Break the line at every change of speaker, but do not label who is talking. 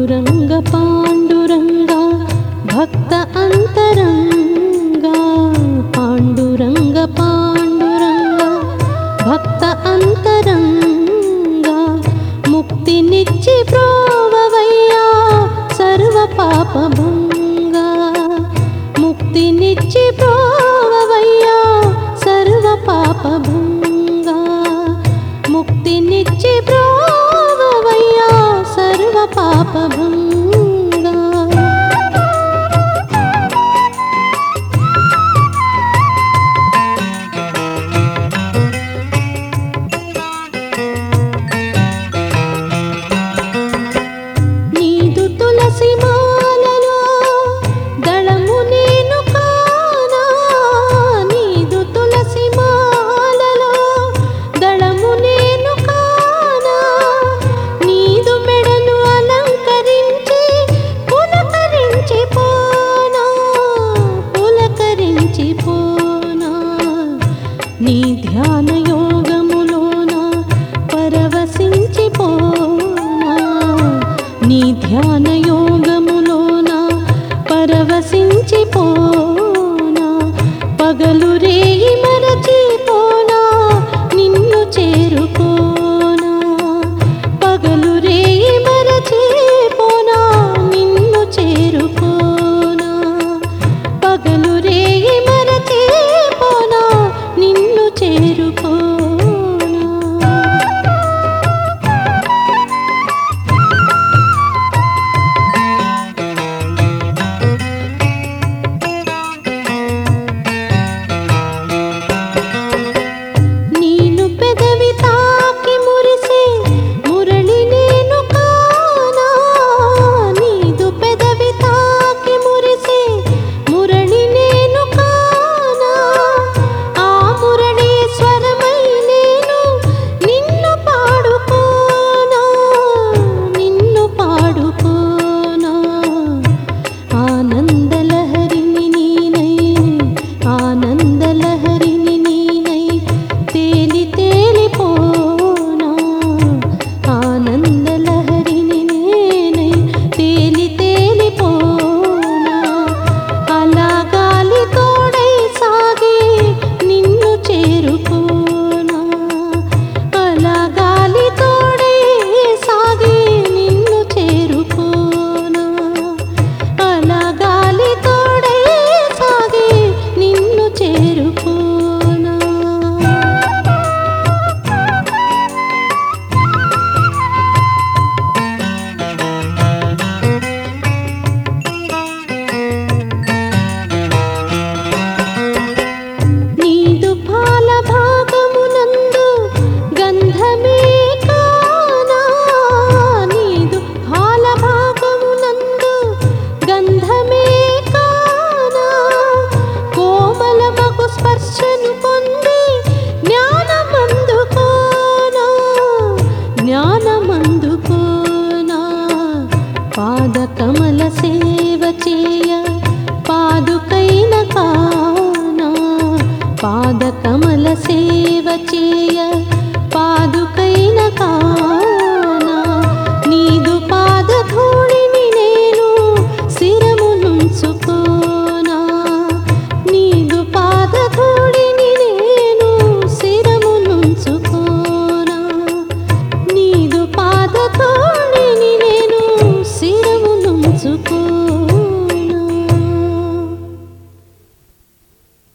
పాండురంగ పాండురంగ భక్త అంతరంగా పాండురంగ పాండురంగ భక్త అంతరంగా ముక్తినిచ్చి ప్రోవవయ్యా సర్వ పాపభంగా ముక్తినిచ్చి ప్రోవవయ్యా సర్వ పాపభంగా ముక్తినిచ్చి ప్రోవవయ్యా సర్వ పాపభంగా నీదు తులసి మాలలో దళము నేను కానా నీదు తులసి మాలలో దళము నేను కానా నీదు మెడను అలంకరించి పులకరించి పోనా పులకరించి పోనా నీ ధ్యాన యోగములోన పరవశించి పోనా నీ ధ్యాన యోగములోన పరవశించి పోనా పగలు రేయి మరచి పోనా నిన్ను చేరుకోనా పగలు రేయి మరచి పోనా నిన్ను చేరుకోనా పగలు రేయి మరచి పోనా నిన్ను చేరుకోనా నీను పెదవి తాకి మురిసే మురళి నేను కానా నీదు పెదవి తాకి మురిసే మురళి నేను కానా ఆ మురళి స్వరమై నేను నిన్ను పాడుకోనా నిన్ను పాడుకోనా ఆనందలహరిని నీనై ఆనందలహరిని నీనై తేలి తేలిపోనా ఆనందలహరిని నేనై తేలి తేలిపోనా అలా గాలి తోడై సాగి నిన్ను చేరుకోనా అలా గాలి తోడై సాగి నిన్ను చేరుకోనా అలా గాలి తోడై సాగి నిన్ను చేరుకోనా నీదు పాల భాగమునందు గంధమే కానా నీదు పాల భాగమునందు గంధమే కానా కోమలమగు స్పర్శను పొంది జ్ఞానమందుకోనా జ్ఞానమందుకోనా పాద కమల సేవ చేయ